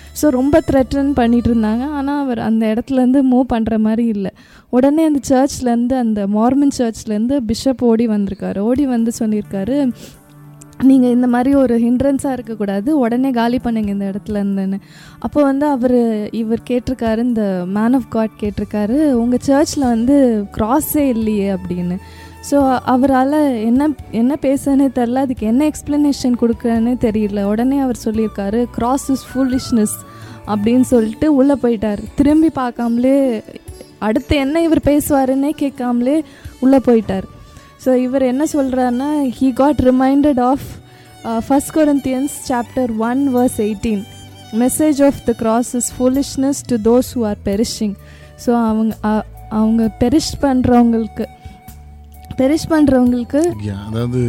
So ரொம்ப threaten பண்ணிட்டு இருந்தாங்க ஆனால் அவர் அந்த இடத்துலேருந்து மூவ் பண்ணுற மாதிரி இல்லை உடனே அந்த சர்ச்லேருந்து அந்த மார்மன் சர்ச்லேருந்து பிஷப் ஓடி வந்திருக்காரு ஓடி வந்து சொல்லியிருக்காரு நீங்கள் இந்த மாதிரி ஒரு ஹிண்ட்ரன்ஸாக இருக்கக்கூடாது உடனே காலி பண்ணுங்க இந்த இடத்துல இருந்துன்னு அப்போ வந்து அவர் இவர் கேட்டிருக்காரு இந்த மேன் ஆஃப் காட் கேட்டிருக்காரு உங்கள் சர்ச்சில் வந்து க்ராஸே இல்லையே அப்படின்னு ஸோ அவரால் என்ன என்ன பேசுறதுனே தெரில அதுக்கு என்ன எக்ஸ்ப்ளனேஷன் கொடுக்குறேன்னே தெரியல உடனே அவர் சொல்லியிருக்காரு கிராஸ் இஸ் ஃபுல்லிஷ்னஸ் அப்படின்னு சொல்லிட்டு உள்ளே போயிட்டார் திரும்பி பார்க்காமலே அடுத்து என்ன இவர் பேசுவாருன்னே கேட்காமலே உள்ளே போயிட்டார் ஸோ இவர் என்ன சொல்கிறாருன்னா he got reminded of first Corinthians chapter one verse eighteen message of the cross is foolishness to those who are perishing so அவங்க அ- அவங்க பெரிஷ் பண்ணுறவங்களுக்கு பெரிஷ் பண்ணுறவங்களுக்கு Yeah, அதாவது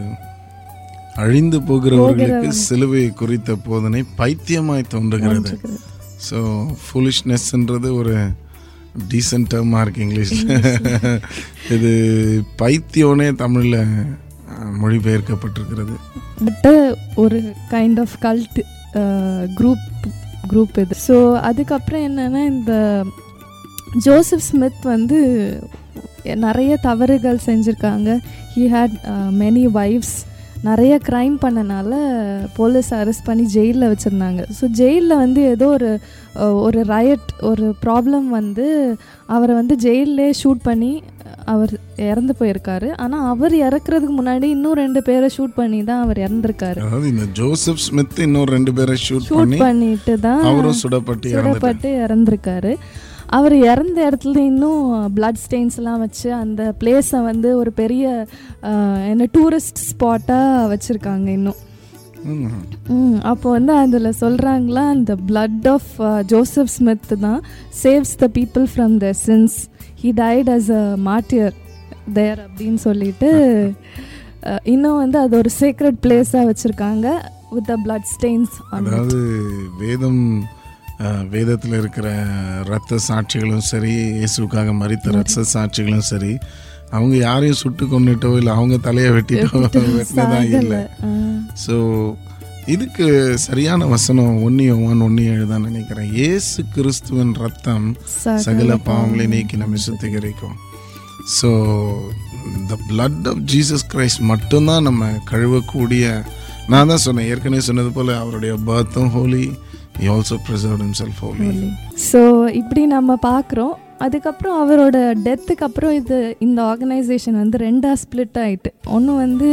அழிந்து போகிறவர்களுக்கு போகிறவன். சிலுவை குறித்த போதனை பைத்தியமாய் தோன்றுகிறது ஸோ ஃபுலிஷ்னஸ்ன்றது ஒரு டீசென்ட் டேர்மாக இருக்கு இங்கிலீஷில் இது பைத்தியம்னே தமிழில் மொழிபெயர்க்கப்பட்டிருக்கிறது பட் ஒரு kind of cult group group இது ஸோ அதுக்கப்புறம் என்னென்னா இந்த ஜோசப் ஸ்மித் வந்து நிறைய தவறுகள் செஞ்சுருக்காங்க ஹீ ஹேட் மெனி வைஃப்ஸ் நிறைய க்ரைம் பண்ணனால போலீஸ் அரெஸ்ட் பண்ணி ஜெயிலில் வச்சுருந்தாங்க ஸோ ஜெயிலில் வந்து ஏதோ ஒரு அஹ், ஒரு ரயட் ஒரு ப்ராப்ளம் வந்து அவரை வந்து ஜெயிலே ஷூட் பண்ணி அவர் இறந்து போயிருக்காரு ஆனால் அவர் இறக்குறதுக்கு முன்னாடி இன்னும் ரெண்டு பேரை ஷூட் பண்ணி தான் அவர் இறந்துருக்காரு அதாவது இந்த ஜோசப் ஸ்மித் இன்னும் ரெண்டு பேரை ஷூட் ஷூட் பண்ணி பண்ணிட்டு தான் அவரும் சுடப்பட்டு இறந்துட்டார் சுடப்பட்டு இறந்துருக்காரு அவர் இறந்த இடத்துல இன்னும் பிளட் ஸ்டெயின்ஸ்லாம் வச்சு அந்த பிளேஸை வந்து ஒரு பெரிய அஹ், என்ன டூரிஸ்ட் ஸ்பாட்டாக வச்சுருக்காங்க இன்னும் ம். ம் அப்போ வந்து அதில் சொல்கிறாங்களா அந்த blood ஆஃப் ஜோசப் ஸ்மித் தான் saves the people from the sins he died as a martyr there அப்படின்னு சொல்லிட்டு அஹ், இன்னும் வந்து அது ஒரு சீக்ரெட் பிளேஸாக வச்சுருக்காங்க வித் த blood ஸ்டெயின்ஸ் அதாவது வேதம் அஹ், வேதத்தில் இருக்கிற ரத்த சாட்சிகளும் சரி இயேசுக்காக மறித்த ரத்த சாட்சிகளும் சரி அவங்க யாரையும் சுட்டு கொண்டுட்டோ இல்லை அவங்க தலையை வெட்டிட்டோ வெட்டினதா இல்லை ஸோ இதுக்கு சரியான வசனம் ஒன்னி ஒன் ஒன்னி எழுதான் நினைக்கிறேன் இயேசு கிறிஸ்துவின் ரத்தம் சகல பாவங்களை நீக்கி நம்மை சுத்திகரிக்கும் so the blood of Jesus Christ மட்டும்தான் நம்ம கழுவக்கூடிய நான் தான் சொன்னேன் ஏற்கனவே சொன்னது போல் அவருடைய பர்த்தும் holy he also preserved himself holy so இப்படி நம்ம பார்க்குறோம் அதுக்கப்புறம் அவரோட டெத்துக்கு அப்புறம் இது இந்த ஆர்கனைசேஷன் வந்து ரெண்டாக ஸ்ப்ளிட் ஆயிட்டு ஒன்று வந்து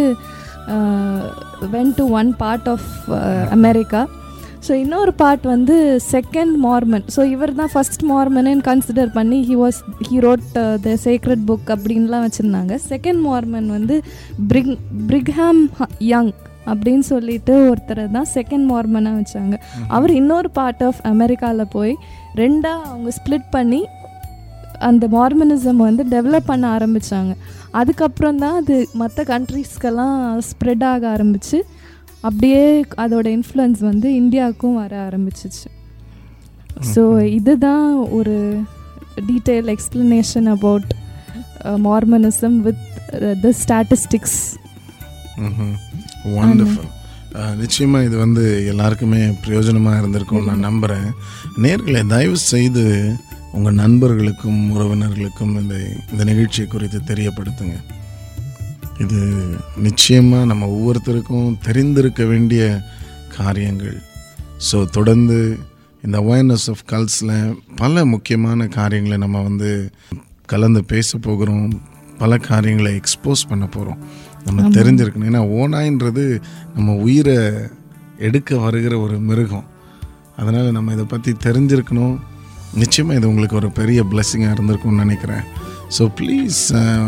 went to one part of America so இன்னொரு பார்ட் வந்து செகண்ட் மார்மன் ஸோ இவர் தான் ஃபஸ்ட் மார்மன்னு கன்சிடர் பண்ணி he was he wrote the secret book அப்படின்லாம் வச்சுருந்தாங்க செகண்ட் மார்மன் வந்து பிரிக் பிரிக்ஹாம் யங் அப்படின்னு சொல்லிட்டு ஒருத்தரை தான் செகண்ட் மார்மனாக வச்சாங்க அவர் இன்னொரு பார்ட் ஆஃப் அமெரிக்காவில் போய் ரெண்டாக அவங்க ஸ்ப்ளிட் பண்ணி அந்த மார்மனிசம் வந்து டெவலப் பண்ண ஆரம்பித்தாங்க அதுக்கப்புறம் தான் அது மற்ற கண்ட்ரீஸ்க்கெல்லாம் ஸ்ப்ரெட் ஆக ஆரம்பிச்சு அப்படியே அதோட இன்ஃப்ளூயன்ஸ் வந்து இந்தியாவுக்கும் வர ஆரம்பிச்சிச்சு ஸோ இதுதான் ஒரு detail explanation about Mormonism with the statistics wonderful நிச்சயமாக இது வந்து எல்லாருக்குமே பிரயோஜனமாக இருந்திருக்கும் நான் நம்புகிறேன் நேர்களை தயவு செய்து உங்கள் நண்பர்களுக்கும் உறவினர்களுக்கும் இந்த இந்த நிகழ்ச்சியை குறித்து தெரியப்படுத்துங்க இது நிச்சயமாக நம்ம ஒவ்வொருத்தருக்கும் தெரிந்திருக்க வேண்டிய காரியங்கள் ஸோ தொடர்ந்து இந்த அவேர்னஸ் ஆஃப் கல்ஸில் பல முக்கியமான காரியங்களை நம்ம வந்து கலந்து பேச போகிறோம் பல காரியங்களை எக்ஸ்போஸ் பண்ண போகிறோம் நம்ம தெரிஞ்சிருக்கணும் ஏன்னா ஓனாயின்றது நம்ம உயிரை எடுக்க வருகிற ஒரு மிருகம் அதனால் நம்ம இதை பற்றி தெரிஞ்சிருக்கணும் நிச்சயமாக இது உங்களுக்கு ஒரு பெரிய பிளெஸ்ஸிங்காக இருந்திருக்கும்னு நினைக்கிறேன் ஸோ ப்ளீஸ்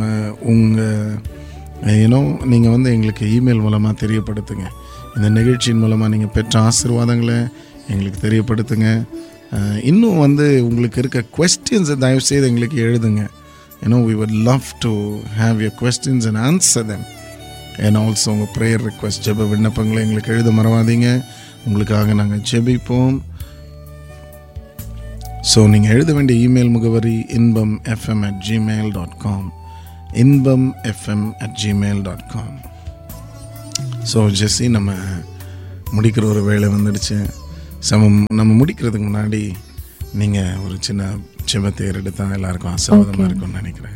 உங்கள் ஏன்னோ நீங்கள் வந்து எங்களுக்கு இமெயில் மூலமாக தெரியப்படுத்துங்க இந்த நிகழ்ச்சியின் மூலமாக நீங்கள் பெற்ற ஆசீர்வாதங்களை எங்களுக்கு தெரியப்படுத்துங்க அஹ், இன்னும் வந்து உங்களுக்கு இருக்க கொஸ்டின்ஸை தயவுசெய்து எங்களுக்கு எழுதுங்க ஏன்னோ we would love to have your questions and answer them and also உங்கள் ப்ரேயர் ரிக்வெஸ்ட் ஜெப விண்ணப்பங்களை எங்களுக்கு எழுத மறவாதீங்க உங்களுக்காக நாங்கள் ஜெபிப்போம் ஸோ நீங்கள் எழுத வேண்டிய இமெயில் முகவரி Inbam FM at Gmail dot com Inbam FM at Gmail dot com so Jessie நம்ம முடிக்கிற ஒரு வேலை வந்துடுச்சு சம நம்ம முடிக்கிறதுக்கு முன்னாடி நீங்கள் ஒரு சின்ன செபத்தை எடுத்தா எல்லாருக்கும் ஆசீர்வாதமாக Okay. இருக்கும்னு நினைக்கிறேன்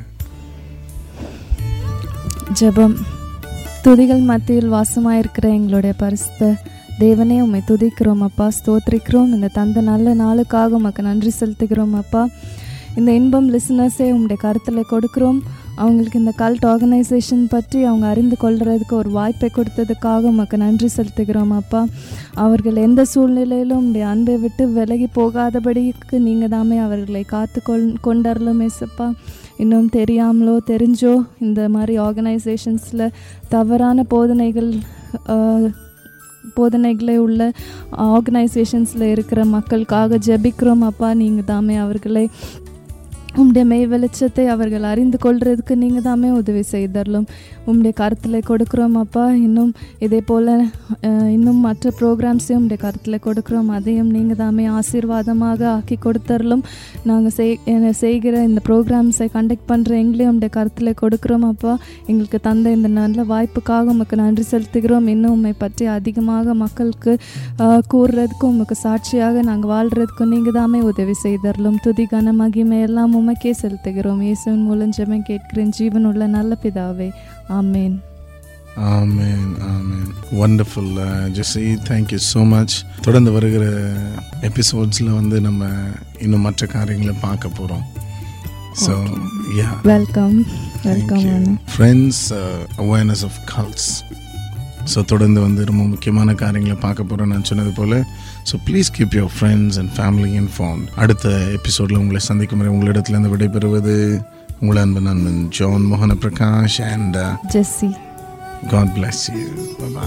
ஜெபம் துதிகள் மத்தியில் வாசமாயிருக்கிற எங்களுடைய பரிசுத்த தேவனே உம்மை துதிக்கிறோம் அப்பா ஸ்தோத்திரிக்கிறோம் இந்த தந்த நல்ல நாளுக்காக உமக்கு நன்றி செலுத்துகிறோம் அப்பா இந்த இன்பம் லிசனர்ஸே உம்முடைய கருத்தில் கொடுக்குறோம் அவங்களுக்கு இந்த கல்ட் ஆர்கனைசேஷன் பற்றி அவங்க அறிந்து கொள்றதுக்கு ஒரு வாய்ப்பை கொடுத்ததுக்காக உமக்கு நன்றி செலுத்துகிறோம் அப்பா அவர்கள் எந்த சூழ்நிலையிலும் உம்முடைய அன்பை விட்டு விலகி போகாதபடிக்கு நீங்கள் தாமே அவர்களை காத்து கொள் கொண்டரலும் ஏசப்பா இன்னும் தெரியாமலோ தெரிஞ்சோ இந்த மாதிரி ஆர்கனைசேஷன்ஸில் தவறான போதனைகள் ஆஹ், போதனைகளே உள்ள ஆர்கனைசேஷன்ஸில் இருக்கிற மக்களுக்காக ஜெபிக்கிறோம் அப்பா நீங்கள் தாமே அவர்களை உம்முடைய மெய் வெளிச்சத்தை அவர்கள் அறிந்து கொள்றதுக்கு நீங்கள் தாமே உதவி செய்தரலும் உம்முடைய கருத்தில் கொடுக்குறோம் அப்பா இன்னும் இதே போல் அஹ், இன்னும் மற்ற ப்ரோக்ராம்ஸையும் உம்முடைய கருத்தில் கொடுக்குறோம் அதையும் நீங்கள் தாமே ஆசீர்வாதமாக ஆக்கி கொடுத்தரலும் நாங்கள் செய் அஹ், செய்கிற இந்த ப்ரோக்ராம்ஸை கண்டக்ட் பண்ணுற எங்களையும் உம்முடைய கருத்தில் கொடுக்குறோம் அப்பா எங்களுக்கு தந்த இந்த நல்ல வாய்ப்புக்காக உமக்கு நன்றி செலுத்துகிறோம் இன்னும் உம்மை பற்றி அதிகமாக மக்களுக்கு ஆஹ், கூறுறதுக்கும் உமக்கு சாட்சியாக நாங்கள் வாழ்கிறதுக்கும் நீங்கள் தாமே உதவி செய்தரலும் துதி கன மகிமை எல்லாம் உமக்கே செலுத்துகிறோம் இயேசுவின் மூலம் ஜெபம் கேட்கிறேன் ஜீவன் உள்ள நல்ல பிதாவே ஆமேன் ஆமேன் ஆமேன் wonderful Jessie thank you so much தொடர்ந்து வருகிற எபிசோட்ஸில் வந்து நம்ம இன்னும் மற்ற காரியங்களை பார்க்க போகிறோம் ஸோ யா வெல்கம் வெல்கம் அண்ணா friends awareness of girls so தொடர்ந்து வந்து ரொம்ப முக்கியமான காரியங்களை பார்க்க போகிறோம் நான் சொன்னது போல் so please keep your friends and family inform அடுத்த எபிசோடில் உங்களை சந்திக்கும் வரை உங்களிடத்துலேருந்து விடைபெறுவது உங்கள் அன்பு நண்பன் ஜான் மோகன Prakash and Jessie God bless you bye